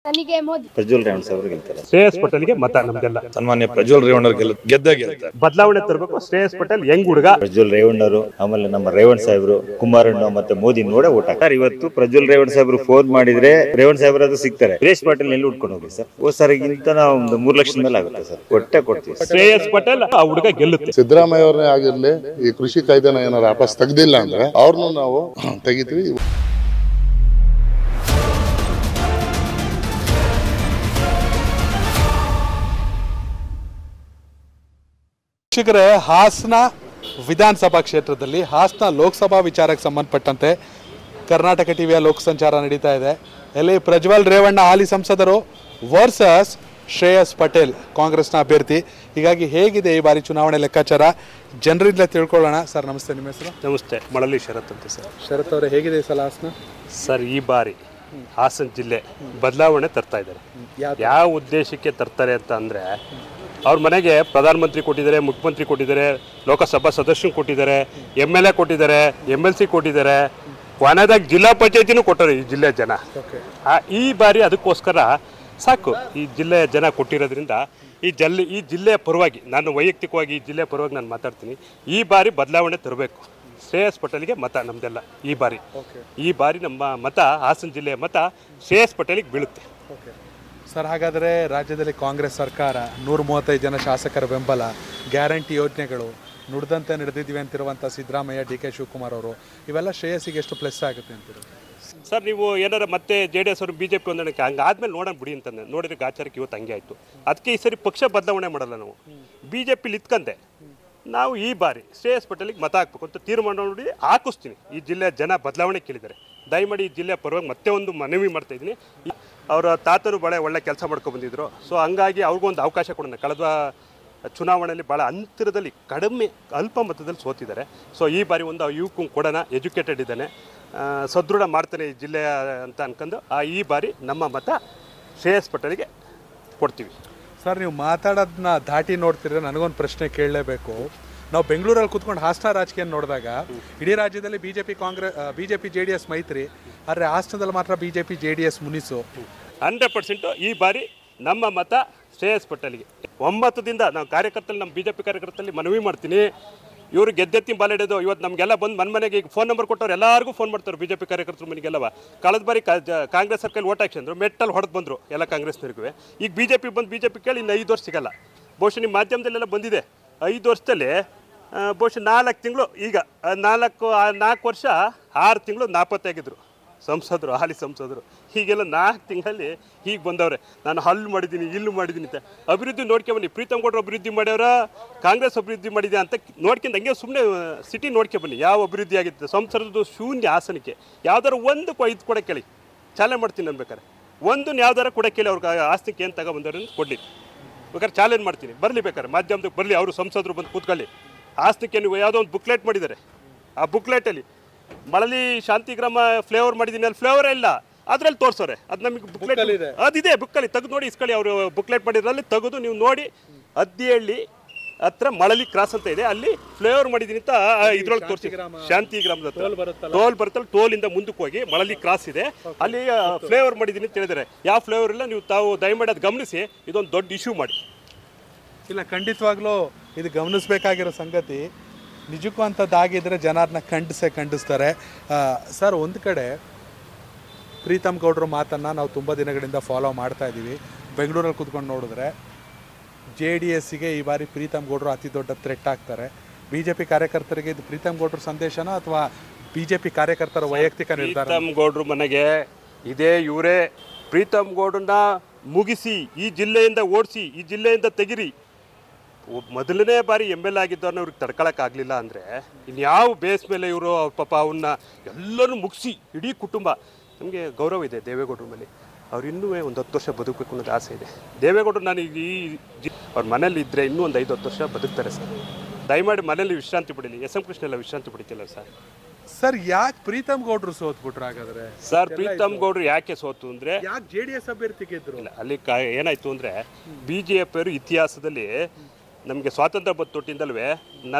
ನನಗೆ ಮೋದಿ ಪ್ರಜ್ವಲ್ ರೇವಣ್ಣ ಅವರು ಗೆಲ್ತಾರೆ ಶ್ರೇಯಸ್ ಪಟೇಲ್ಗೆ ಮತ ನಮ್ದೆಲ್ಲ ಸನ್ಮಾನ್ಯ ಪ್ರಜ್ವಲ್ ರೇವಣ್ಣ ಗೆಲ್ಲ ಗೆದ್ದ ಗೆಲ್ತಾರೆ ಬದಲಾವಣೆ ತರಬೇಕು ಶ್ರೇಯಸ್ ಪಟೇಲ್ ಹೆಂಗ್ ಹುಡುಗ ಪ್ರಜ್ವಲ್ ರೇವಣ್ಣರು ಆಮೇಲೆ ನಮ್ಮ ರೇವಣ್ ಸಾಹೇಬ್ರು ಕುಮಾರಣ್ಣ ಮತ್ತೆ ಮೋದಿ ನೋಡೇ ಊಟ ಸರ್ ಇವತ್ತು ಪ್ರಜ್ವಲ್ ರೇವಣ್ ಸಾಹೇಬ್ರು ಫೋನ್ ಮಾಡಿದ್ರೆ ರೇವಣ್ ಸಾಹೇಬ್ರ ಅದು ಸಿಗ್ತಾರೆ ಸುರೇಶ್ ಪಾಟೀಲ್ ಎಲ್ಲಿ ಉಟ್ಕೊಂಡು ಹೋಗಿ ಸರ್ ಓ ಸರ್ ಈಗಿಂತ ನಾವು ಒಂದು ಮೂರ್ ಲಕ್ಷದ ಮೇಲೆ ಆಗುತ್ತೆ ಸರ್ ಕೊಟ್ಟೆ ಕೊಡ್ತೀವಿ ಸರ್. ಶ್ರೇಯಸ್ ಪಟೇಲ್ ಆ ಹುಡುಗ ಗೆಲ್ಲುತ್ತೆ ಸಿದ್ದರಾಮಯ್ಯ ಅವ್ರನ್ನೇ ಆಗಿರ್ಲಿ ಈ ಕೃಷಿ ಕಾಯ್ದೆನ ಏನಾರು ವಾಪಸ್ ತೆಗ್ದಿಲ್ಲ ಅಂದ್ರೆ ಅವ್ರನ್ನು ನಾವು ತೆಗಿತೀವಿ ವೀಕ್ಷಕರೇ ಹಾಸನ ವಿಧಾನಸಭಾ ಕ್ಷೇತ್ರದಲ್ಲಿ ಹಾಸನ ಲೋಕಸಭಾ ವಿಚಾರಕ್ಕೆ ಸಂಬಂಧಪಟ್ಟಂತೆ ಕರ್ನಾಟಕ ಟಿವಿಯ ಲೋಕಸಂಚಾರ ನಡೀತಾ ಇದೆ ಎಲ್ಲಿ ಪ್ರಜ್ವಲ್ ರೇವಣ್ಣ ಹಾಲಿ ಸಂಸದರು ವರ್ಸಸ್ ಶ್ರೇಯಸ್ ಪಟೇಲ್ ಕಾಂಗ್ರೆಸ್ನ ಅಭ್ಯರ್ಥಿ ಹೀಗಾಗಿ ಹೇಗಿದೆ ಈ ಬಾರಿ ಚುನಾವಣೆ ಲೆಕ್ಕಾಚಾರ ಜನರಿಂದ ತಿಳ್ಕೊಳ್ಳೋಣ ಸರ್ ನಮಸ್ತೆ ನಿಮ್ಮ ಹೆಸರು ನಮಸ್ತೆ ಮಳಲಿ ಶರತ್ ಅಂತ ಸರ್ ಶರತ್ ಅವರೇ ಹೇಗಿದೆ ಈ ಸಲ ಹಾಸನ ಸರ್ ಈ ಬಾರಿ ಹಾಸನ ಜಿಲ್ಲೆ ಬದಲಾವಣೆ ತರ್ತಾ ಇದ್ದಾರೆ ಯಾವ ಉದ್ದೇಶಕ್ಕೆ ತರ್ತಾರೆ ಅಂತ ಅಂದ್ರೆ ಅವ್ರ ಮನೆಗೆ ಪ್ರಧಾನಮಂತ್ರಿ ಕೊಟ್ಟಿದ್ದಾರೆ ಮುಖ್ಯಮಂತ್ರಿ ಕೊಟ್ಟಿದ್ದಾರೆ ಲೋಕಸಭಾ ಸದಸ್ಯರು ಕೊಟ್ಟಿದ್ದಾರೆ ಎಮ್ ಎಲ್ ಎ ಕೊಟ್ಟಿದ್ದಾರೆ ಎಮ್ ಎಲ್ ಸಿ ಕೊಟ್ಟಿದ್ದಾರೆ ಕೊನೆದಾಗ ಜಿಲ್ಲಾ ಪಂಚಾಯತಿನೂ ಕೊಟ್ಟರು ಈ ಜಿಲ್ಲೆಯ ಜನ ಆ, ಈ ಬಾರಿ ಅದಕ್ಕೋಸ್ಕರ ಸಾಕು ಈ ಜಿಲ್ಲೆಯ ಜನ ಕೊಟ್ಟಿರೋದ್ರಿಂದ ಈ ಜಲ್ ಈ ಜಿಲ್ಲೆಯ ಪರವಾಗಿ ನಾನು ವೈಯಕ್ತಿಕವಾಗಿ ಈ ಜಿಲ್ಲೆಯ ಪರವಾಗಿ ನಾನು ಮಾತಾಡ್ತೀನಿ ಈ ಬಾರಿ ಬದಲಾವಣೆ ತರಬೇಕು ಶ್ರೇಯಸ್ ಪಟೇಲ್ಗೆ ಮತ ನಮ್ದೆಲ್ಲ ಈ ಬಾರಿ ಈ ಬಾರಿ ನಮ್ಮ ಮತ ಹಾಸನ ಜಿಲ್ಲೆಯ ಮತ ಶ್ರೇಯಸ್ ಪಟೇಲಿಗೆ ಬೀಳುತ್ತೆ ಸರ್ ಹಾಗಾದರೆ ರಾಜ್ಯದಲ್ಲಿ ಕಾಂಗ್ರೆಸ್ ಸರ್ಕಾರ ನೂರ ಮೂವತ್ತೈದು ಜನ ಶಾಸಕರ ಬೆಂಬಲ ಗ್ಯಾರಂಟಿ ಯೋಜನೆಗಳು ನುಡಿದಂತೆ ನಡೆದಿದ್ದೀವಿ ಅಂತಿರುವಂಥ ಸಿದ್ದರಾಮಯ್ಯ ಡಿ ಕೆ ಶಿವಕುಮಾರ್ ಅವರು ಇವೆಲ್ಲ ಶ್ರೇಯಸ್ಸಿಗೆ ಎಷ್ಟು ಪ್ಲಸ್ ಆಗುತ್ತೆ ಅಂತೀರ ಸರ್ ನೀವು ಏನಾರ ಮತ್ತೆ ಜೆ ಡಿ ಎಸ್ ಅವರು ಬಿ ಜೆ ಪಿ ಹೊಂದಾಣಿಕೆ ಹಂಗಾದ್ಮೇಲೆ ನೋಡೋಣ ಬಿಡಿ ಅಂತಂದೆ ನೋಡಿದ್ರೆ ಗಾಚಾರಕ್ಕೆ ಇವತ್ತು ಹಂಗೆ ಆಯಿತು ಅದಕ್ಕೆ ಈ ಸರಿ ಪಕ್ಷ ಬದಲಾವಣೆ ಮಾಡಲ್ಲ ನಾವು ಬಿ ಜೆ ಪಿಲಿ ಇತ್ಕಂದೆ ನಾವು ಈ ಬಾರಿ ಶ್ರೇಯಸ್ ಪಟೇಲಿಗೆ ಮತ ಹಾಕ್ಬೇಕು ಅಂತ ತೀರ್ಮಾನ ನೋಡಿ ಹಾಕಿಸ್ತೀನಿ ಈ ಜಿಲ್ಲೆಯ ಜನ ಬದಲಾವಣೆ ಕೇಳಿದ್ದಾರೆ ದಯಮಾಡಿ ಈ ಜಿಲ್ಲೆಯ ಪರವಾಗಿ ಮತ್ತೆ ಒಂದು ಮನವಿ ಮಾಡ್ತಾ ಇದ್ದೀನಿ ಅವರ ತಾತರು ಭಾಳ ಒಳ್ಳೆ ಕೆಲಸ ಮಾಡ್ಕೊಂಡು ಬಂದಿದ್ರು ಸೊ ಹಂಗಾಗಿ ಅವ್ರಿಗೊಂದು ಅವಕಾಶ ಕೊಡೋಣ ಕಳೆದ ಚುನಾವಣೆಯಲ್ಲಿ ಭಾಳ ಅಂತರದಲ್ಲಿ ಕಡಿಮೆ ಅಲ್ಪ ಮತದಲ್ಲಿ ಸೋತಿದ್ದಾರೆ ಸೊ ಈ ಬಾರಿ ಒಂದು ಯುವಕ ಕೊಡೋಣ ಎಜುಕೇಟೆಡ್ ಇದ್ದಾನೆ ಆ, ಸದೃಢ ಮಾಡ್ತಾನೆ ಈ ಜಿಲ್ಲೆಯ ಅಂತ ಅನ್ಕೊಂಡು ಆ ಈ ಬಾರಿ ನಮ್ಮ ಮತ ಶ್ರೇಯಸ್ ಪಟೇಲ್ಗೆ ಕೊಡ್ತೀವಿ ಸರ್ ನೀವು ಮಾತಾಡೋದನ್ನ ದಾಟಿ ನೋಡ್ತಿದ್ರೆ ನನಗೊಂದು ಪ್ರಶ್ನೆ ಕೇಳಲೇಬೇಕು ನಾವು ಬೆಂಗಳೂರಲ್ಲಿ ಕೂತ್ಕೊಂಡು ಹಾಸನ ರಾಜಕೀಯ ನೋಡಿದಾಗ ಇಡೀ ರಾಜ್ಯದಲ್ಲಿ B J P Congress B J P J D S ಮೈತ್ರಿ ಆದರೆ ಹಾಸನದಲ್ಲಿ ಮಾತ್ರ B J P J D S ಮುನಿಸು ಹಂಡ್ರೆಡ್ ಪರ್ಸೆಂಟು ಈ ಬಾರಿ ನಮ್ಮ ಮತ ಶ್ರೇಯಸ್ ಪಟೇಲ್ಗೆ ಒಂಬತ್ತದಿಂದ ನಾವು ಕಾರ್ಯಕರ್ತರಲ್ಲಿ ನಮ್ಮ ಬಿ ಜೆ ಪಿ ಕಾರ್ಯಕರ್ತರಲ್ಲಿ ಮನವಿ ಮಾಡ್ತೀನಿ ಇವರು ಗೆದ್ದೆತ್ತಿ ಬಾಲಿಡೋದು ಇವತ್ತು ನಮಗೆಲ್ಲ ಬಂದು ಮನೆ ಮನೆಗೆ ಈಗ ಫೋನ್ ನಂಬರ್ ಕೊಟ್ಟವ್ರು ಎಲ್ಲರಿಗೂ ಫೋನ್ ಮಾಡ್ತಾರೆ ಬಿ ಜೆ ಪಿ ಕಾರ್ಯಕರ್ತರು ಮನೆಗೆಲ್ಲವ ಕಳೆದ ಬಾರಿ ಕಾ- ಜ- ಕಾಂಗ್ರೆಸ್ ಸರ್ಕಲ್ ಓಟ್ ಹಾಕ್ಸಂದ್ರು ಮೆಟ್ಟಲ್ಲಿ ಹೊಡೆದು ಬಂದರು ಎಲ್ಲ ಕಾಂಗ್ರೆಸ್ನವ್ರಿಗೂ ಈಗ ಬಿ ಜೆ ಪಿ ಬಂದು ಬಿ ಜೆ ಪಿ ಕೇಳಿ ಇನ್ನು ಐದು ವರ್ಷ ಸಿಗಲ್ಲ ಬಹುಶಃ ನಿಮ್ಮ ಮಾಧ್ಯಮದಲ್ಲೆಲ್ಲ ಬಂದಿದೆ ಐದು ವರ್ಷದಲ್ಲಿ ಆ, ಬಹುಶಃ ನಾಲ್ಕು ತಿಂಗಳು ಈಗ ಆ, ನಾಲ್ಕು ಆ, ನಾಲ್ಕು ವರ್ಷ ಆರು ತಿಂಗಳು ನಾಪತ್ತಾಗಿದ್ರು ಸಂಸದರು ಹಾಲಿ ಸಂಸದರು ಹೀಗೆಲ್ಲ ನಾಲ್ಕು ತಿಂಗಳಲ್ಲಿ ಹೀಗೆ ಬಂದವ್ರೆ ನಾನು ಹಲ್ಲು ಮಾಡಿದ್ದೀನಿ ಇಲ್ಲು ಮಾಡಿದ್ದೀನಿ ಅಂತ ಅಭಿವೃದ್ಧಿ ನೋಡ್ಕೊಂಬನ್ನಿ ಪ್ರೀತಮ್ ಗೌಡ್ರು ಅಭಿವೃದ್ಧಿ ಮಾಡ್ಯಾರ ಕಾಂಗ್ರೆಸ್ ಅಭಿವೃದ್ಧಿ ಮಾಡಿದೆ ಅಂತ ನೋಡ್ಕೊಂಡು ಹಂಗೆ ಸುಮ್ಮನೆ ಸಿಟಿ ನೋಡ್ಕೊಂಬನ್ನಿ ಯಾವ ಅಭಿವೃದ್ಧಿ ಆಗಿತ್ತು ಸಂಸದದ್ದು ಶೂನ್ಯ ಹಾಸನಕ್ಕೆ ಯಾವ್ದಾರು ಒಂದು ಕೊ- ಇದು ಕೊಡಕ್ಕೆ ಕೇಳಿ ಚಾಲೆಂಜ್ ಮಾಡ್ತೀನಿ ಅನ್ಬೇಕಾರೆ ಒಂದು ಯಾವ್ದಾರ ಕೊಡಕ್ಕೆ ಕೇಳಿ ಅವ್ರಿಗೆ ಆಸ್ತಿಗೆ ಏನು ತಗೊಬಂದವ್ರು ಕೊಡಲಿ ಬೇಕಾದ್ರೆ ಚಾಲೆಂಜ್ ಮಾಡ್ತೀನಿ ಬರಲಿ ಬೇಕಾದ್ರೆ ಮಾಧ್ಯಮದಕ್ಕೆ ಬರಲಿ ಅವರು ಸಂಸದರು ಬಂದು ಕೂತ್ಕೊಳ್ಳಿ ಆಸ್ತಿಗೆ ನೀವು ಯಾವುದೋ ಒಂದು ಬುಕ್ಲೆಟ್ ಮಾಡಿದ್ದಾರೆ ಆ ಬುಕ್ಲೆಟಲ್ಲಿ ಮಳಲಿ ಶಾಂತಿಗ್ರಾಮ ಫ್ಲೇವರ್ ಮಾಡಿದ್ದೀನಿ ಅಲ್ಲಿ ಫ್ಲೇವರೇ ಇಲ್ಲ ಅದ್ರಲ್ಲಿ ತೋರ್ಸೋರೆ ಅದು ನಮಗೆ ಬುಕ್ಲೆಟ್ ಅದಿದೆ ಬುಕ್ಕಲ್ಲಿ ತೆಗೆದು ನೋಡಿ ಇಸ್ಕೊಳ್ಳಿ ಅವರು ಬುಕ್ಲೆಟ್ ಮಾಡಿದ್ರಲ್ಲಿ ತೆಗೆದು ನೀವು ನೋಡಿ ಅದ್ದಿಹಳ್ಳಿ ಹತ್ರ ಮಳಲಿ ಕ್ರಾಸ್ ಅಂತ ಇದೆ ಅಲ್ಲಿ ಫ್ಲೇವರ್ ಮಾಡಿದ್ದೀನಿ ಅಂತ ಇದ್ರೊಳಗೆ ತೋರಿಸಿ ಶಾಂತಿ ಗ್ರಾಮದ ಹತ್ರ ಟೋಲ್ ಬರುತ್ತಲ್ಲ ಟೋಲಿಂದ ಮುಂದಕ್ಕೆ ಹೋಗಿ ಮಳಲಿ ಕ್ರಾಸ್ ಇದೆ ಅಲ್ಲಿ ಫ್ಲೇವರ್ ಮಾಡಿದ್ದೀನಿ ಅಂತ ಹೇಳಿದ್ದಾರೆ ಯಾವ ಫ್ಲೇವರ್ ಇಲ್ಲ ನೀವು ತಾವು ದಯಮಾಡಿ ಅದು ಗಮನಿಸಿ ಇದೊಂದು ದೊಡ್ಡ ಇಶ್ಯೂ ಮಾಡಿ ಇಲ್ಲ ಖಂಡಿತವಾಗ್ಲೂ ಇದು ಗಮನಿಸಬೇಕಾಗಿರೋ ಸಂಗತಿ ನಿಜಕ್ಕೂ ಅಂಥದ್ದಾಗಿದ್ರೆ ಜನ ಅದನ್ನ ಖಂಡಿಸೇ ಖಂಡಿಸ್ತಾರೆ ಆ, ಸರ್ ಒಂದು ಕಡೆ ಪ್ರೀತಮ್ ಗೌಡ್ರ ಮಾತನ್ನು ನಾವು ತುಂಬ ದಿನಗಳಿಂದ ಫಾಲೋ ಮಾಡ್ತಾ ಇದ್ದೀವಿ ಬೆಂಗಳೂರಲ್ಲಿ ಕೂತ್ಕೊಂಡು ನೋಡಿದ್ರೆ ಜೆ ಡಿ ಎಸ್ಸಿಗೆ ಈ ಬಾರಿ ಪ್ರೀತಮ್ ಗೌಡ್ರು ಅತಿ ದೊಡ್ಡ ಥ್ರೆಟ್ ಆಗ್ತಾರೆ ಬಿ ಜೆ ಪಿ ಕಾರ್ಯಕರ್ತರಿಗೆ ಇದು ಪ್ರೀತಮ್ ಗೌಡ್ರ ಸಂದೇಶನ ಅಥವಾ ಬಿ ಜೆ ಪಿ ಕಾರ್ಯಕರ್ತರ ವೈಯಕ್ತಿಕ ನಿರ್ಧಾರ ಪ್ರೀತಮ್ ಗೌಡ್ರು ಮನೆಗೆ ಇದೇ ಇವರೇ ಪ್ರೀತಮ್ ಗೌಡ್ರನ್ನ ಮುಗಿಸಿ ಈ ಜಿಲ್ಲೆಯಿಂದ ಓಡಿಸಿ ಈ ಜಿಲ್ಲೆಯಿಂದ ತೆಗಿರಿ ಒಬ್- ಮೊದಲನೇ ಬಾರಿ ಎಮ್ ಎಲ್ ಆಗಿದ್ದವ್ರನ್ನ ಇವ್ರಿಗೆ ತಡ್ಕೊಳಕ್ಕಾಗಲಿಲ್ಲ ಅಂದರೆ ಇನ್ಯಾವ ಬೇಸ್ ಮೇಲೆ ಇವರು ಪಾಪ ಅವನ್ನ ಎಲ್ಲರೂ ಮುಗಿಸಿ ಇಡೀ ಕುಟುಂಬ ನಮಗೆ ಗೌರವ ಇದೆ ದೇವೇಗೌಡ್ರ ಮೇಲೆ ಅವ್ರು ಇನ್ನೂ ಒಂದು ಹತ್ತು ವರ್ಷ ಬದುಕಬೇಕು ಅನ್ನೋದು ಆಸೆ ಇದೆ ದೇವೇಗೌಡರು ನಾನು ಈ ಜಿ ಅವ್ರ ಮನೇಲಿ ಇದ್ದರೆ ಇನ್ನೂ ಒಂದು ಐದು ಹತ್ತು ವರ್ಷ ಬದುಕ್ತಾರೆ ಸರ್ ದಯಮಾಡಿ ಮನೇಲಿ ವಿಶ್ರಾಂತಿ ಪಡೀಲಿ ಎಸ್ ಎಂ ಕೃಷ್ಣ ಎಲ್ಲ ವಿಶ್ರಾಂತಿ ಪಡಿತಿಲ್ಲ ಸರ್ ಸರ್ ಯಾಕೆ ಪ್ರೀತಮ್ ಗೌಡ್ರು ಸೋತ್ಬಿಟ್ರು ಹಾಗಾದ್ರೆ ಸರ್ ಪ್ರೀತಮ್ ಗೌಡ್ರು ಯಾಕೆ ಸೋತು ಅಂದರೆ ಯಾಕೆ ಜೆ ಡಿ ಎಸ್ ಅಭ್ಯರ್ಥಿ ಗೆದ್ರು ಇಲ್ಲ ಅಲ್ಲಿ ಕಾ ಏನಾಯ್ತು ಅಂದರೆ ಬಿ ಜೆ ಪಿಯವರು ಇತಿಹಾಸದಲ್ಲಿ ನಮಗೆ ಸ್ವಾತಂತ್ರ್ಯ ಬಂದ ತೊಟ್ಟಿಂದಲ್ವೇ ನಲವತ್ತು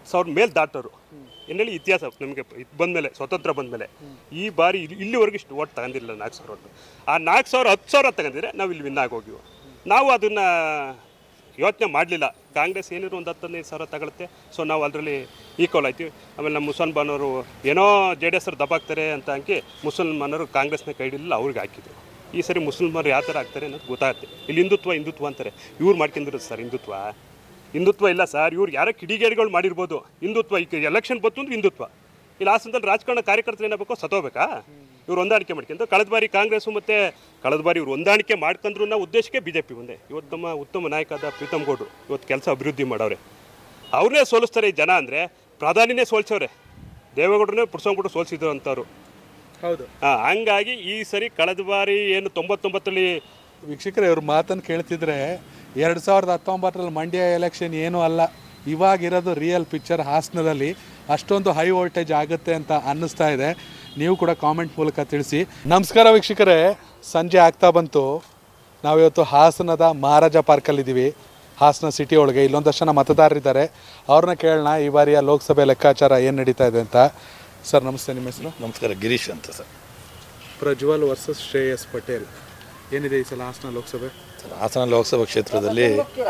ಸಾವಿರ ಮೇಲೆ ದಾಟೋರು ಇನ್ನೇಳಿ ಇತಿಹಾಸ ನಮಗೆ ಇದು ಬಂದಮೇಲೆ ಸ್ವತಂತ್ರ ಬಂದಮೇಲೆ ಈ ಬಾರಿ ಇಲ್ಲಿ- ಇಲ್ಲಿವರೆಗೂ ಇಷ್ಟು ಓಟ್ ತಗೊಂಡಿಲ್ಲ ನಾಲ್ಕು ಸಾವಿರ ಓಟು ಆ ನಾಲ್ಕು ಸಾವಿರ ಹತ್ತು ಸಾವಿರ ತಗೊಂಡಿದ್ರೆ ನಾವು ಇಲ್ಲಿ ವಿನ್ ಆಗೋಗಿವು ನಾವು ಅದನ್ನು ಯೋಚನೆ ಮಾಡಲಿಲ್ಲ ಕಾಂಗ್ರೆಸ್ ಏನಿರೋ ಒಂದು ಹತ್ತು ಹದಿನೈದು ಸಾವಿರ ತಗೊಳುತ್ತೆ ಸೊ ನಾವು ಅದರಲ್ಲಿ ಈಕ್ವಲ್ ಆಯ್ತೀವಿ ಆಮೇಲೆ ನಮ್ಮ ಮುಸಲ್ಮಾನವರು ಏನೋ ಜೆ ಡಿ ಎಸ್ ಅವ್ರು ದಬ್ಬಾಕ್ತಾರೆ ಅಂತ ಅಂಕಿ ಮುಸಲ್ಮಾನರು ಕಾಂಗ್ರೆಸ್ನ ಕೈ ಹಿಡಿಲಿಲ್ಲ ಅವ್ರಿಗೆ ಹಾಕಿದ್ರು ಈ ಸರಿ ಮುಸಲ್ಮಾನರು ಯಾವ ಥರ ಆಗ್ತಾರೆ ಅನ್ನೋದು ಗೊತ್ತಾಗುತ್ತೆ ಇಲ್ಲಿ ಹಿಂದುತ್ವ ಹಿಂದುತ್ವ ಅಂತಾರೆ ಇವ್ರು ಮಾಡ್ಕೊಂಡಿರೋದು ಸರ್ ಹಿಂದುತ್ವ ಹಿಂದುತ್ವ ಇಲ್ಲ ಸರ್ ಇವ್ರು ಯಾರೋ ಕಿಡಿಗೇಡಿಗಳು ಮಾಡಿರ್ಬೋದು ಹಿಂದುತ್ವ ಈಗ ಎಲೆಕ್ಷನ್ ಬಂತು ಅಂದ್ರೆ ಹಿಂದುತ್ವ ಇಲ್ಲಿ ಹಾಸನದಲ್ಲಿ ರಾಜಕಾರಣ ಕಾರ್ಯಕರ್ತರು ಏನಾಗಬೇಕು ಸತ್ತೋಬೇಕಾ ಇವ್ರು ಹೊಂದಾಣಿಕೆ ಮಾಡ್ಕೊಂಡು ಕಳೆದ ಬಾರಿ ಕಾಂಗ್ರೆಸ್ಸು ಮತ್ತು ಕಳೆದ ಬಾರಿ ಇವ್ರು ಹೊಂದಾಣಿಕೆ ಮಾಡ್ಕೊಂಡ್ರು ನಾವು ಉದ್ದೇಶಕ್ಕೆ ಬಿ ಜೆ ಪಿ ಒಂದೇ ಇವತ್ತು ನಮ್ಮ ಉತ್ತಮ ನಾಯಕ ಆದ ಪ್ರೀತಮ್ ಗೌಡ್ರು ಇವತ್ತು ಕೆಲಸ ಅಭಿವೃದ್ಧಿ ಮಾಡವ್ರೆ ಅವ್ರನ್ನೇ ಸೋಲಿಸ್ತಾರೆ ಈ ಜನ ಅಂದರೆ ಪ್ರಧಾನಿನೇ ಸೋಲ್ಸವ್ರೆ ದೇವೇಗೌಡರನ್ನೇ ಪುಡ್ಸೋಗ್ಬಿಟ್ಟು ಸೋಲ್ಸಿದ್ರು ಅಂತವ್ರು ಹೌದು ಹಾಂ ಹಂಗಾಗಿ ಈ ಸರಿ ಕಳೆದ ಬಾರಿ ಏನು ತೊಂಬತ್ತೊಂಬತ್ತರಲ್ಲಿ ವೀಕ್ಷಕರೇ ಇವ್ರ ಮಾತನ್ನು ಕೇಳ್ತಿದ್ರೆ ಎರಡು ಸಾವಿರದ ಹತ್ತೊಂಬತ್ತರಲ್ಲಿ ಮಂಡ್ಯ ಎಲೆಕ್ಷನ್ ಏನೂ ಅಲ್ಲ ಇವಾಗಿರೋದು ರಿಯಲ್ ಪಿಕ್ಚರ್ ಹಾಸನದಲ್ಲಿ ಅಷ್ಟೊಂದು ಹೈ ವೋಲ್ಟೇಜ್ ಆಗುತ್ತೆ ಅಂತ ಅನ್ನಿಸ್ತಾ ಇದೆ ನೀವು ಕೂಡ ಕಾಮೆಂಟ್ ಮೂಲಕ ತಿಳಿಸಿ ನಮಸ್ಕಾರ ವೀಕ್ಷಕರೇ ಸಂಜೆ ಆಗ್ತಾ ಬಂತು ನಾವಿವತ್ತು ಹಾಸನದ ಮಹಾರಾಜ ಪಾರ್ಕಲ್ಲಿದ್ದೀವಿ ಹಾಸನ ಸಿಟಿ ಒಳಗೆ ಇಲ್ಲೊಂದಷ್ಟು ಜನ ಮತದಾರರಿದ್ದಾರೆ ಅವ್ರನ್ನ ಕೇಳೋಣ ಈ ಬಾರಿಯ ಲೋಕಸಭೆ ಲೆಕ್ಕಾಚಾರ ಏನು ನಡೀತಾ ಇದೆ ಅಂತ ಸರ್ ನಮಸ್ತೆ ನಿಮ್ಮ ಹೆಸರು ನಮಸ್ಕಾರ ಗಿರೀಶ್ ಅಂತ ಸರ್ ಪ್ರಜ್ವಲ್ ವರ್ಸಸ್ ಶ್ರೇಯಸ್ ಪಟೇಲ್ ಏನಿದೆ ಈ ಸಲ ಹಾಸನ ಲೋಕಸಭೆ ಸರ್ ಹಾಸನ ಲೋಕಸಭಾ ಕ್ಷೇತ್ರದಲ್ಲಿ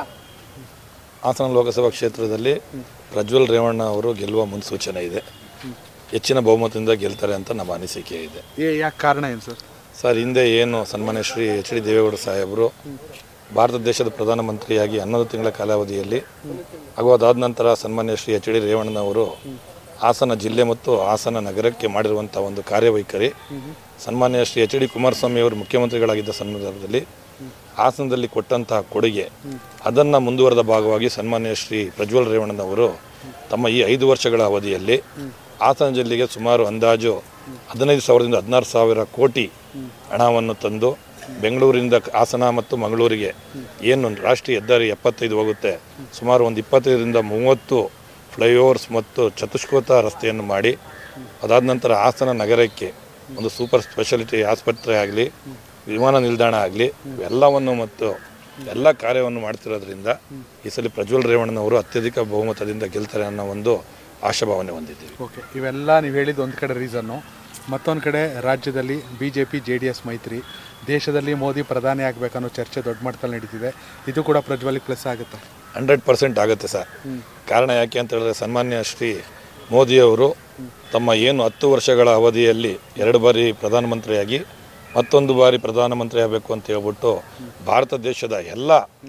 ಹಾಸನ ಲೋಕಸಭಾ ಕ್ಷೇತ್ರದಲ್ಲಿ ಪ್ರಜ್ವಲ್ ರೇವಣ್ಣ ಅವರು ಗೆಲ್ಲುವ ಮುನ್ಸೂಚನೆ ಇದೆ ಹೆಚ್ಚಿನ ಬಹುಮತದಿಂದ ಗೆಲ್ತಾರೆ ಅಂತ ನಮ್ಮ ಅನಿಸಿಕೆ ಇದೆ ಏ ಯಾಕೆ ಕಾರಣ ಏನು ಸರ್ ಸರ್ ಹಿಂದೆ ಏನು ಸನ್ಮಾನ್ಯ ಶ್ರೀ ಎಚ್ ಡಿ ದೇವೇಗೌಡ ಸಾಹೇಬರು ಭಾರತ ದೇಶದ ಪ್ರಧಾನಮಂತ್ರಿಯಾಗಿ ಹನ್ನೊಂದು ತಿಂಗಳ ಕಾಲಾವಧಿಯಲ್ಲಿ ಹಾಗೂ ಅದಾದ ನಂತರ ಸನ್ಮಾನ್ಯ ಶ್ರೀ ಎಚ್ ಡಿ ರೇವಣ್ಣನವರು ಹಾಸನ ಜಿಲ್ಲೆ ಮತ್ತು ಹಾಸನ ನಗರಕ್ಕೆ ಮಾಡಿರುವಂಥ ಒಂದು ಕಾರ್ಯವೈಖರಿ ಸನ್ಮಾನ್ಯ ಶ್ರೀ ಎಚ್ ಡಿ ಕುಮಾರಸ್ವಾಮಿ ಅವರು ಮುಖ್ಯಮಂತ್ರಿಗಳಾಗಿದ್ದ ಸಂದರ್ಭದಲ್ಲಿ ಹಾಸನದಲ್ಲಿ ಕೊಟ್ಟಂತಹ ಕೊಡುಗೆ ಅದನ್ನು ಮುಂದುವರೆದ ಭಾಗವಾಗಿ ಸನ್ಮಾನ್ಯ ಶ್ರೀ ಪ್ರಜ್ವಲ್ ರೇವಣ್ಣನವರು ತಮ್ಮ ಈ ಐದು ವರ್ಷಗಳ ಅವಧಿಯಲ್ಲಿ ಹಾಸನ ಜಿಲ್ಲೆಗೆ ಸುಮಾರು ಅಂದಾಜು ಹದಿನೈದು ಸಾವಿರದಿಂದ ಹದಿನಾರು ಸಾವಿರ ಕೋಟಿ ಹಣವನ್ನು ತಂದು ಬೆಂಗಳೂರಿಂದ ಹಾಸನ ಮತ್ತು ಮಂಗಳೂರಿಗೆ ಏನು ರಾಷ್ಟ್ರೀಯ ಹೆದ್ದಾರಿ ಎಪ್ಪತ್ತೈದು ಹೋಗುತ್ತೆ ಸುಮಾರು ಒಂದು ಇಪ್ಪತ್ತೈದರಿಂದ ಮೂವತ್ತು ಫ್ಲೈಓವರ್ಸ್ ಮತ್ತು ಚತುಷ್ಕೋತ ರಸ್ತೆಯನ್ನು ಮಾಡಿ ಅದಾದ ನಂತರ ಹಾಸನ ನಗರಕ್ಕೆ ಒಂದು ಸೂಪರ್ ಸ್ಪೆಷಾಲಿಟಿ ಆಸ್ಪತ್ರೆ ಆಗಲಿ ವಿಮಾನ ನಿಲ್ದಾಣ ಆಗಲಿ ಇವೆಲ್ಲವನ್ನು ಮತ್ತು ಎಲ್ಲ ಕಾರ್ಯವನ್ನು ಮಾಡ್ತಿರೋದ್ರಿಂದ ಈ ಸಲ ಪ್ರಜ್ವಲ್ ರೇವಣ್ಣನವರು ಅತ್ಯಧಿಕ ಬಹುಮತದಿಂದ ಗೆಲ್ತಾರೆ ಅನ್ನೋ ಒಂದು ಆಶಾಭಾವನೆ ಹೊಂದಿದ್ದೀವಿ ಓಕೆ ಇವೆಲ್ಲ ನೀವು ಹೇಳಿದ್ದು ಒಂದು ಕಡೆ ರೀಸನ್ನು ಮತ್ತೊಂದು ಕಡೆ ರಾಜ್ಯದಲ್ಲಿ B J P J D S ಮೈತ್ರಿ ದೇಶದಲ್ಲಿ ಮೋದಿ ಪ್ರಧಾನಿ ಆಗಬೇಕನ್ನೋ ಚರ್ಚೆ ದೊಡ್ಡ ಮಟ್ಟದಲ್ಲಿ ನಡೀತಿದೆ ಇದು ಕೂಡ ಪ್ರಜ್ವಲಿಗೆ ಪ್ಲಸ್ ಆಗುತ್ತೆ ಹಂಡ್ರೆಡ್ ಪರ್ಸೆಂಟ್ ಆಗುತ್ತೆ ಸರ್ ಕಾರಣ ಯಾಕೆ ಅಂತ ಹೇಳಿದ್ರೆ ಸನ್ಮಾನ್ಯ ಶ್ರೀ ಮೋದಿಯವರು ತಮ್ಮ ಏನು ಹತ್ತು ವರ್ಷಗಳ ಅವಧಿಯಲ್ಲಿ ಎರಡು ಬಾರಿ ಪ್ರಧಾನಮಂತ್ರಿಯಾಗಿ ಮತ್ತೊಂದು ಬಾರಿ ಪ್ರಧಾನಮಂತ್ರಿ ಆಗಬೇಕು ಅಂತ ಹೇಳ್ಬಿಟ್ಟು ಭಾರತ ದೇಶದ ಎಲ್ಲ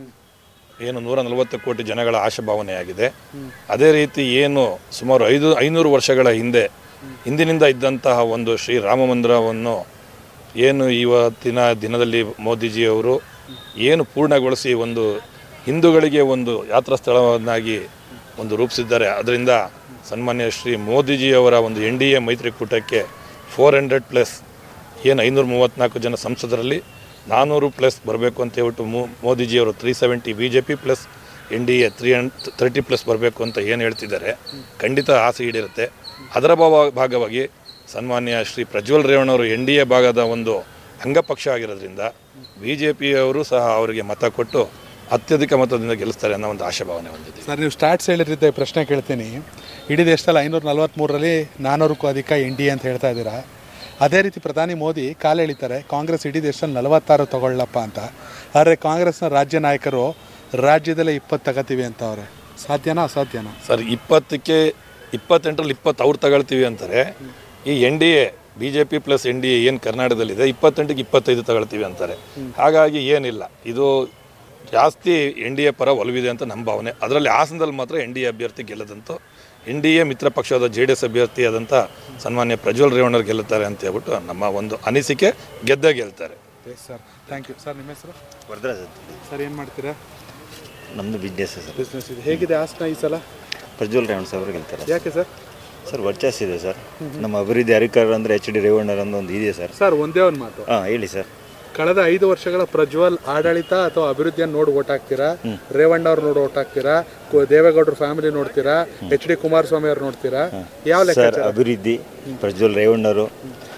ಏನು ನೂರ ನಲವತ್ತು ಕೋಟಿ ಜನಗಳ ಆಶಾಭಾವನೆಯಾಗಿದೆ ಅದೇ ರೀತಿ ಏನು ಸುಮಾರು ಐದು ಐನೂರು ವರ್ಷಗಳ ಹಿಂದೆ ಹಿಂದಿನಿಂದ ಇದ್ದಂತಹ ಒಂದು ಶ್ರೀ ರಾಮ ಮಂದಿರವನ್ನು ಏನು ಇವತ್ತಿನ ದಿನದಲ್ಲಿ ಮೋದಿಜಿಯವರು ಏನು ಪೂರ್ಣಗೊಳಿಸಿ ಒಂದು ಹಿಂದೂಗಳಿಗೆ ಒಂದು ಯಾತ್ರಾ ಸ್ಥಳವನ್ನಾಗಿ ಒಂದು ರೂಪಿಸಿದ್ದಾರೆ ಅದರಿಂದ ಸನ್ಮಾನ್ಯ ಶ್ರೀ ಮೋದಿಜಿಯವರ ಒಂದು ಎನ್ ಡಿ ಎ ಮೈತ್ರಿಕೂಟಕ್ಕೆ ಫೋರ್ ಹಂಡ್ರೆಡ್ ಪ್ಲಸ್ ಏನು ಐನೂರ ಮೂವತ್ತ್ನಾಲ್ಕು ಜನ ಸಂಸದರಲ್ಲಿ ನಾನ್ನೂರು ಪ್ಲಸ್ ಬರಬೇಕು ಅಂತ ಹೇಳ್ಬಿಟ್ಟು ಮೋ ಮೋದಿಜಿಯವರು three seventy B J P plus N D A three ಹಂಡ್ ತರ್ಟಿ ಪ್ಲಸ್ ಬರಬೇಕು ಅಂತ ಏನು ಹೇಳ್ತಿದ್ದಾರೆ ಖಂಡಿತ ಆಸೆ ಈಡೇರುತ್ತೆ ಅದರ ಭಾವ ಭಾಗವಾಗಿ ಸನ್ಮಾನ್ಯ ಶ್ರೀ ಪ್ರಜ್ವಲ್ ರೇವಣ್ಣವರು ಎನ್ ಡಿ ಎ ಭಾಗದ ಒಂದು ಅಂಗಪಕ್ಷ ಆಗಿರೋದ್ರಿಂದ ಬಿ ಜೆ ಪಿಯವರು ಸಹ ಅವರಿಗೆ ಮತ ಕೊಟ್ಟು ಅತ್ಯಧಿಕ ಮತದಿಂದ ಗೆಲ್ಲಿಸ್ತಾರೆ ಅನ್ನೋ ಒಂದು ಆಶಾಭಾವನೆ ಹೊಂದಿದ್ದೀವಿ ಸರ್ ನೀವು ಸ್ಟಾರ್ಟ್ಸ್ ಹೇಳಿದ್ದೆ ಪ್ರಶ್ನೆ ಕೇಳ್ತೀನಿ ಇಡೀ ದೇಶದಲ್ಲಿ ಐನೂರ ನಲ್ವತ್ತ್ಮೂರರಲ್ಲಿ ನಾನ್ನೂರಕ್ಕೂ ಅಧಿಕ ಎನ್ ಡಿ ಅಂತ ಹೇಳ್ತಾ ಇದ್ದೀರಾ ಅದೇ ರೀತಿ ಪ್ರಧಾನಿ ಮೋದಿ ಕಾಲು ಎಳಿತಾರೆ ಕಾಂಗ್ರೆಸ್ ಇಡೀ ದೇಶದಲ್ಲಿ ನಲವತ್ತಾರು ತಗೊಳ್ಳಪ್ಪ ಅಂತ ಆದರೆ ಕಾಂಗ್ರೆಸ್ನ ರಾಜ್ಯ ನಾಯಕರು ರಾಜ್ಯದಲ್ಲೇ ಇಪ್ಪತ್ತು ತಗೋತೀವಿ ಅಂತ ಅವ್ರೆ ಸಾಧ್ಯನಾ ಅಸಾಧ್ಯನಾ ಸರ್ ಇಪ್ಪತ್ತಕ್ಕೆ ಇಪ್ಪತ್ತೆಂಟರಲ್ಲಿ ಇಪ್ಪತ್ತು ಅವ್ರು ತಗೊಳ್ತೀವಿ ಅಂತಾರೆ ಈ N D A B J P plus N D A ಏನು ಕರ್ನಾಟಕದಲ್ಲಿದೆ ಇಪ್ಪತ್ತೆಂಟಿಗೆ ಇಪ್ಪತ್ತೈದು ತಗೊಳ್ತೀವಿ ಅಂತಾರೆ ಹಾಗಾಗಿ ಏನಿಲ್ಲ ಇದು ಜಾಸ್ತಿ ಎನ್ ಡಿ ಎ ಪರ ಒಲವಿದೆ ಅಂತ ನಮ್ಮ ಭಾವನೆ ಅದರಲ್ಲಿ ಹಾಸನದಲ್ಲಿ ಮಾತ್ರ ಎನ್ ಡಿ ಎ ಅಭ್ಯರ್ಥಿ ಗೆಲ್ಲದಂತೂ ಎನ್ ಡಿ ಎ ಮಿತ್ರ ಪಕ್ಷದ ಜೆ ಡಿ ಎಸ್ ಅಭ್ಯರ್ಥಿ ಆದಂಥ ಸನ್ಮಾನ್ಯ ಪ್ರಜ್ವಲ್ ರೇವಣ್ಣರು ಗೆಲ್ಲುತ್ತಾರೆ ಅಂತ ಹೇಳ್ಬಿಟ್ಟು ನಮ್ಮ ಒಂದು ಅನಿಸಿಕೆ ಗೆದ್ದೇ ಗೆಲ್ತಾರೆ yes sir thank you sir ನಿಮ್ಮ ಹೆಸರು ವರದರಾಜ್ ಅಂತ ಸರ್ ಏನು ಮಾಡ್ತೀರಾ ನಮ್ಮದು ಬಿಸ್ನೆಸ್ ಸರ್ ಬಿಸ್ನೆಸ್ ಇದೆ ಹೇಗಿದೆ ಹಾಸನ ಈ ಸಲ ಪ್ರಜ್ವಲ್ ರೇವಣ್ಣ ಸಾಹೇಬ್ರು ಗೆಲ್ತಾರೆ ಯಾಕೆ ಸರ್ ಸರ್ ವರ್ಚಸ್ ಇದೆ ಸರ್ ನಮ್ಮ ಅಭಿವೃದ್ಧಿ ಅಧಿಕಾರ ಅಂದರೆ ಎಚ್ ಡಿ ರೇವಣ್ಣರ್ ಅನ್ನೋ ಒಂದು ಇದೆ ಸರ್ ಸರ್ ಒಂದೇ ಒಂದು ಮಾತು ಹಾಂ ಹೇಳಿ ಸರ್ ಕಳೆದ ಐದು ವರ್ಷಗಳ ಪ್ರಜ್ವಲ್ ಆಡಳಿತ ಅಥವಾ ಅಭಿವೃದ್ಧಿಯನ್ನು ನೋಡಿ ಓಟ್ ಹಾಕ್ತೀರಾ ರೇವಣ್ಣ ಅವ್ರು ನೋಡಿ ಓಟ್ ಹಾಕ್ತೀರಾ ಕು- ದೇವೇಗೌಡರ ಫ್ಯಾಮಿಲಿ ನೋಡ್ತೀರಾ ಎಚ್ ಡಿ ಕುಮಾರಸ್ವಾಮಿ ಅವ್ರು ನೋಡ್ತೀರಾ ಯಾವ ಲೆಕ್ಕ ಸರ್ ಅಭಿವೃದ್ಧಿ ಪ್ರಜ್ವಲ್ ರೇವಣ್ಣರು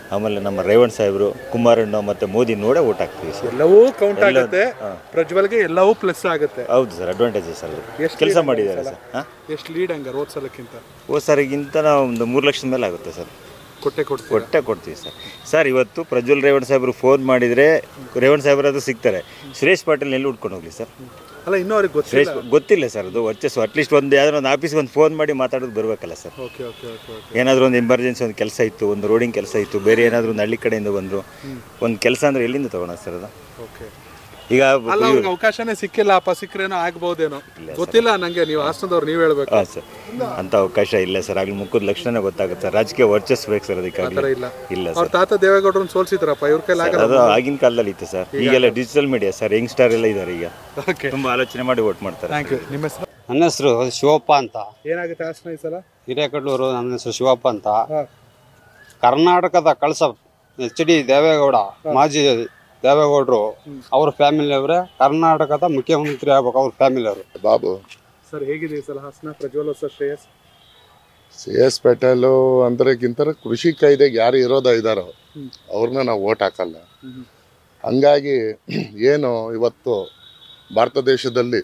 ಆಮೇಲೆ ನಮ್ಮ ರೇವಣ್ ಸಾಹೇಬರು ಕುಮಾರಣ್ಣ ಮತ್ತು ಮೋದಿ ನೋಡೇ ಓಟ್ ಹಾಕ್ತೀವಿ ಸರ್ ಎಲ್ಲವೂ ಕೌಂಟ್ ಎಲ್ಲ- ಆಗುತ್ತೆ ಹಾ. ಪ್ರಜ್ವಲ್ಗೆ ಎಲ್ಲವೂ ಪ್ಲಸ್ ಆಗುತ್ತೆ ಹೌದು ಸರ್ ಅಡ್ವಾಂಟೇಜಸ್ ಅಲ್ಲ ಎಷ್ಟು ಕೆಲಸ lead ಮಾಡಿದ್ದಾರೆ ಇದೆ ಸರ್ ಹಾಂ ಎಷ್ಟು ಲೀಡ್ ಹಂಗಾರೆ ಹೋದ್ ಸಲಕ್ಕಿಂತ ಹೋದ ಸಾರಿಗಿಂತ ನಾವು ಒಂದು ಮೂರು ಲಕ್ಷದ ಮೇಲೆ ಆಗುತ್ತೆ ಸರ್ ಕೊಟ್ಟೆ ಕೊಡ್ತೀವಿ ಕೊಟ್ಟೆ ಕೊಡ್ತೀವಿ ಸರ್ ಸರ್ ಇವತ್ತು ಪ್ರಜ್ವಲ್ ರೇವಣ್ ಸಾಹೇಬರು ಫೋನ್ ಮಾಡಿದರೆ ರೇವಣ್ ಸಾಹೇಬರಾದ್ರು ಸಿಗ್ತಾರೆ ಸುರೇಶ್ ಪಾಟೀಲ್ ಎಲ್ಲಿ ಉಟ್ಕೊಂಡು ಹೋಗ್ಲಿ ಸರ್ ಅಲ್ಲ ಇನ್ನೂ ಅವ್ರಿಗೆ ಸುರೇಶ್ ಗೊತ್ತಿಲ್ಲ ಗೊತ್ತಿಲ್ಲ ಸರ್ ಅದು ವರ್ಚಸ್ಸು ಅಟ್ಲೀಸ್ಟ್ ಒಂದು ಯಾವ್ದಾದ್ರು ಒಂದು ಆಫೀಸ್ಗೆ ಒಂದು ಫೋನ್ ಮಾಡಿ ಮಾತಾಡೋದು ಬರಬೇಕಲ್ಲ sir okay okay okay okay ಏನಾದರೂ ಒಂದು ಎಮರ್ಜೆನ್ಸಿ ಒಂದು ಕೆಲಸ ಇತ್ತು ಒಂದು ರೋಡಿಂಗ್ ಕೆಲಸ ಇತ್ತು ಬೇರೆ ಏನಾದರೂ ಒಂದು ಹಳ್ಳಿ ಕಡೆಯಿಂದ ಬಂದರು ಒಂದು ಕೆಲಸ ಅಂದರೆ ಎಲ್ಲಿಂದ ತೊಗೊಳ ಸರ್ ಅದು ಓಕೆ ಈಗ ಅಲ್ಲ ಅವ್ರಿಗೆ ಅವಕಾಶನೇ ಸಿಕ್ಕಿಲ್ಲ ಅಪ್ಪ ಸಿಕ್ಕರೇನೋ ಆಗ್ಬೋದೇನೋ ಗೊತ್ತಿಲ್ಲ ನಂಗೆ ನೀವು ಹಾಸನದವ್ರು ನೀವು ಹೇಳ್ಬೇಕು ಹಾಂ ಸರ್ ಅಂಥ ಅವಕಾಶ ಇಲ್ಲ ಸರ್ ಆಗಲಿ ಮುಖದ ಲಕ್ಷಣ ಗೊತ್ತಾಗುತ್ತೆ ಸರ್ ರಾಜಕೀಯ ವರ್ಚಸ್ ಬೇಕು ಸರ್ ಆತರ ಅದಕ್ಕಾಗಲಿ ಇಲ್ಲ ಇಲ್ಲ ಅವ್ರ ಸರ್ ತಾತ ದೇವೇಗೌಡರನ್ನ ಸೋಲ್ಸಿದ್ರಪ್ಪ ಇವ್ರ ಕೈಲಿ ಆಗಲ್ಲ ಅದು ಆಗಿನ ಕಾಲದಲ್ಲಿ ಇತ್ತು ಸರ್ ಈಗೆಲ್ಲ ಡಿಜಿಟಲ್ ಮೀಡಿಯಾ ಸರ್ ಯಂಗ್ಸ್ಟಾರ್ ಎಲ್ಲ ಇದ್ದಾರೆ ಈಗ ಓಕೆ ತುಂಬ ಆಲೋಚನೆ ಮಾಡಿ ವೋಟ್ ಮಾಡ್ತಾರೆ ಥ್ಯಾಂಕ್ ಯು ನಿಮ್ಮ ಹೆಸರು ನನ್ನ ಹೆಸರು ಶಿವಪ್ಪ ಅಂತ ಏನಾಗುತ್ತೆ ಹಾಸನ ಈ ಸಲ ಹಿರೇಕಡ್ಲೂರು ನನ್ನ ಹೆಸರು ಶಿವಪ್ಪ ಅಂತ ಹಾ. ಕರ್ನಾಟಕದ ಕಳಸ ಎಚ್ ಡಿ ದೇವೇಗೌಡ ಮಾಜಿ ದೇವೇಗೌಡರು ಅವ್ರ ಫ್ಯಾಮಿಲಿ ಅವರೇ ಕರ್ನಾಟಕದ ಮುಖ್ಯಮಂತ್ರಿ ಆಗ್ಬೇಕು ಅವ್ರ ಫ್ಯಾಮಿಲಿ ಅವರು ಬಾಬು ಸರ್ ಹೇಗಿದೆ ಈ ಸಲ ಹಾಸನ ಪ್ರಜ್ವಲ್ ಹೊಸ ಶ್ರೇಯಸ್ ಸಿ ಎಸ್ ಪಟೇಲು ಅಂದ್ರಕ್ಕಿಂತ ಕೃಷಿ ಕಾಯ್ದೆಗೆ ಯಾರು ಇರೋದ ಇದ್ದಾರೋ ಅವ್ರನ್ನ ನಾವು ಓಟ್ ಹಾಕಲ್ಲ ಹಂಗಾಗಿ ಏನು ಇವತ್ತು ಭಾರತ ದೇಶದಲ್ಲಿ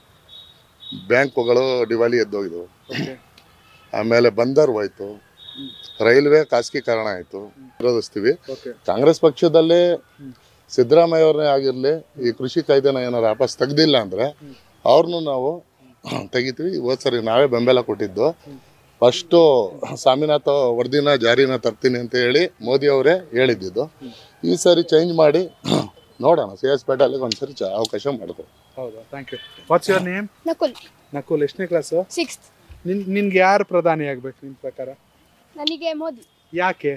ಬ್ಯಾಂಕುಗಳು ದಿವಾಳಿ ಎದ್ದೋಗಿದ್ವು ಆಮೇಲೆ ಬಂದರ್ ಹೋಯ್ತು ರೈಲ್ವೆ ಖಾಸಗೀಕರಣ ಆಯಿತು ವಿರೋಧಿಸ್ತೀವಿ ಓಕೆ ಕಾಂಗ್ರೆಸ್ ಪಕ್ಷದಲ್ಲೇ ಸಿದ್ದರಾಮಯ್ಯ ಅವ್ರನ್ನೇ ಆಗಿರಲಿ ಈ ಕೃಷಿ ಕಾಯ್ದೆನ ಏನಾರು ವಾಪಸ್ ತೆಗ್ದಿಲ್ಲ ಅಂದರೆ ಅವ್ರನ್ನೂ ನಾವು ತೆಗಿತೀವಿ ಹೋದ್ ಸರಿ ನಾವೇ ಬೆಂಬಲ ಕೊಟ್ಟಿದ್ದು ಫಸ್ಟು ಸ್ವಾಮಿನಾಥ ವರದಿನ ಜಾರಿನ ತರ್ತೀನಿ ಅಂತ ಹೇಳಿ ಮೋದಿ ಅವರೇ ಹೇಳಿದ್ದಿದ್ದು ಈ ಸರಿ ಚೇಂಜ್ ಮಾಡಿ ನೋಡೋಣ ಸಿ ಎಸ್ ಪೇಟೆಲ್ಗೆ ಒಂದ್ಸರಿ ಚ ಅವಕಾಶ ಮಾಡ್ಕೊ ಹೌದಾ thank you what's your name Nakul Nakul ಎಷ್ಟನೇ ಕ್ಲಾಸು ಸಿಕ್ಸ್ತ್ ನಿನ್ ನಿನ್ಗೆ ಯಾರು ಪ್ರಧಾನಿ ಆಗ್ಬೇಕು ನಿನ್ ಪ್ರಕಾರ ನನಗೆ ಮೋದಿ ಯಾಕೆ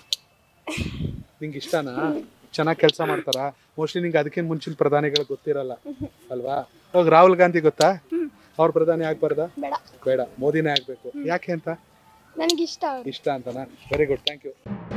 ನಿಂಗೆ ಇಷ್ಟನಾ ಚೆನ್ನಾಗಿ ಕೆಲಸ ಮಾಡ್ತಾರಾ ಮೋಸ್ಟ್ಲಿ ನಿಂಗೆ ಅದಕ್ಕಿಂತ ಮುಂಚಿನ ಪ್ರಧಾನಿಗಳು ಗೊತ್ತಿರಲ್ಲ ಅಲ್ವಾ ಇವಾಗ ರಾಹುಲ್ ಗಾಂಧಿ ಗೊತ್ತಾ ಅವ್ರ ಪ್ರಧಾನಿ ಆಗ್ಬಾರ್ದ ಬೇಡ ಬೇಡ ಮೋದಿನೇ ಆಗ್ಬೇಕು ಯಾಕೆ ಅಂತ ನನಗೆ ಇಷ್ಟ ಅವರು ಇಷ್ಟ ಅಂತನಾ ವೆರಿ ಗುಡ್ ಥ್ಯಾಂಕ್ ಯು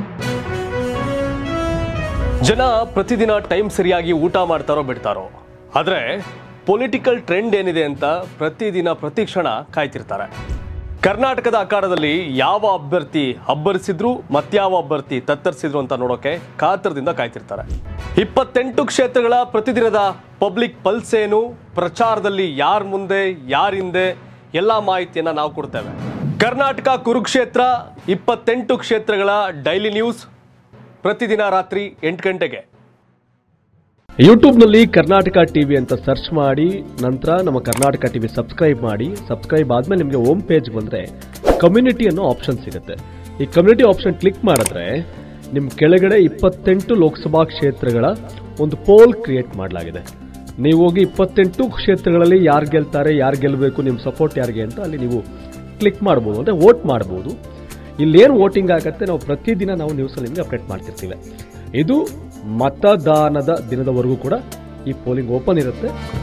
ಜನ ಪ್ರತಿದಿನ ಟೈಮ್ ಸರಿಯಾಗಿ ಊಟ ಮಾಡ್ತಾರೋ ಬಿಡ್ತಾರೋ ಆದರೆ ಪೊಲಿಟಿಕಲ್ ಟ್ರೆಂಡ್ ಏನಿದೆ ಅಂತ ಪ್ರತಿದಿನ ಪ್ರತಿ ಕ್ಷಣ ಕಾಯ್ತಿರ್ತಾರೆ ಕರ್ನಾಟಕದ ಅಖಾಡದಲ್ಲಿ ಯಾವ ಅಭ್ಯರ್ಥಿ ಅಬ್ಬರಿಸಿದ್ರು ಮತ್ಯಾವ ಅಭ್ಯರ್ಥಿ ತತ್ತರಿಸಿದ್ರು ಅಂತ ನೋಡೋಕೆ ಕಾತರದಿಂದ ಕಾಯ್ತಿರ್ತಾರೆ ಇಪ್ಪತ್ತೆಂಟು ಕ್ಷೇತ್ರಗಳ ಪ್ರತಿದಿನದ ಪಬ್ಲಿಕ್ ಪಲ್ಸ್ ಏನು ಪ್ರಚಾರದಲ್ಲಿ ಯಾರ ಮುಂದೆ ಯಾರ ಹಿಂದೆ ಎಲ್ಲ ಮಾಹಿತಿಯನ್ನ ನಾವು ಕೊಡ್ತೇವೆ ಕರ್ನಾಟಕ ಕುರುಕ್ಷೇತ್ರ ಇಪ್ಪತ್ತೆಂಟು ಕ್ಷೇತ್ರಗಳ ಡೈಲಿ ನ್ಯೂಸ್ ಪ್ರತಿದಿನ ರಾತ್ರಿ ಎಂಟು ಗಂಟೆಗೆ ಯೂಟ್ಯೂಬ್ನಲ್ಲಿ ಕರ್ನಾಟಕ ಟಿವಿ ಅಂತ ಸರ್ಚ್ ಮಾಡಿ ನಂತರ ನಮ್ಮ ಕರ್ನಾಟಕ ಟಿವಿ ಸಬ್ಸ್ಕ್ರೈಬ್ ಮಾಡಿ ಸಬ್ಸ್ಕ್ರೈಬ್ ಆದ್ಮೇಲೆ ನಿಮಗೆ ಹೋಮ್ ಪೇಜ್ ಬಂದರೆ ಕಮ್ಯುನಿಟಿ ಅನ್ನೋ ಆಪ್ಷನ್ ಸಿಗುತ್ತೆ ಈ ಕಮ್ಯುನಿಟಿ ಆಪ್ಷನ್ ಕ್ಲಿಕ್ ಮಾಡಿದ್ರೆ ನಿಮ್ಮ ಕೆಳಗಡೆ ಇಪ್ಪತ್ತೆಂಟು ಲೋಕಸಭಾ ಕ್ಷೇತ್ರಗಳ ಒಂದು ಪೋಲ್ ಕ್ರಿಯೇಟ್ ಮಾಡಲಾಗಿದೆ ನೀವು ಹೋಗಿ ಇಪ್ಪತ್ತೆಂಟು ಕ್ಷೇತ್ರಗಳಲ್ಲಿ ಯಾರು ಗೆಲ್ತಾರೆ ಯಾರು ಗೆಲ್ಲಬೇಕು ನಿಮ್ಮ ಸಪೋರ್ಟ್ ಯಾರಿಗೆ ಅಂತ ಅಲ್ಲಿ ನೀವು ಕ್ಲಿಕ್ ಮಾಡ್ಬೋದು ಅಂದರೆ ವೋಟ್ ಮಾಡ್ಬೋದು ಇಲ್ಲೇನು ವೋಟಿಂಗ್ ಆಗುತ್ತೆ ನಾವು ಪ್ರತಿದಿನ ನಾವು ನ್ಯೂಸಲ್ಲಿ ನಿಮಗೆ ಅಪ್ಡೇಟ್ ಮಾಡ್ತಿರ್ತೀವಿ ಇದು ಮತದಾನದ ದಿನದವರೆಗೂ ಕೂಡ ಈ ಪೋಲಿಂಗ್ ಓಪನ್ ಇರುತ್ತೆ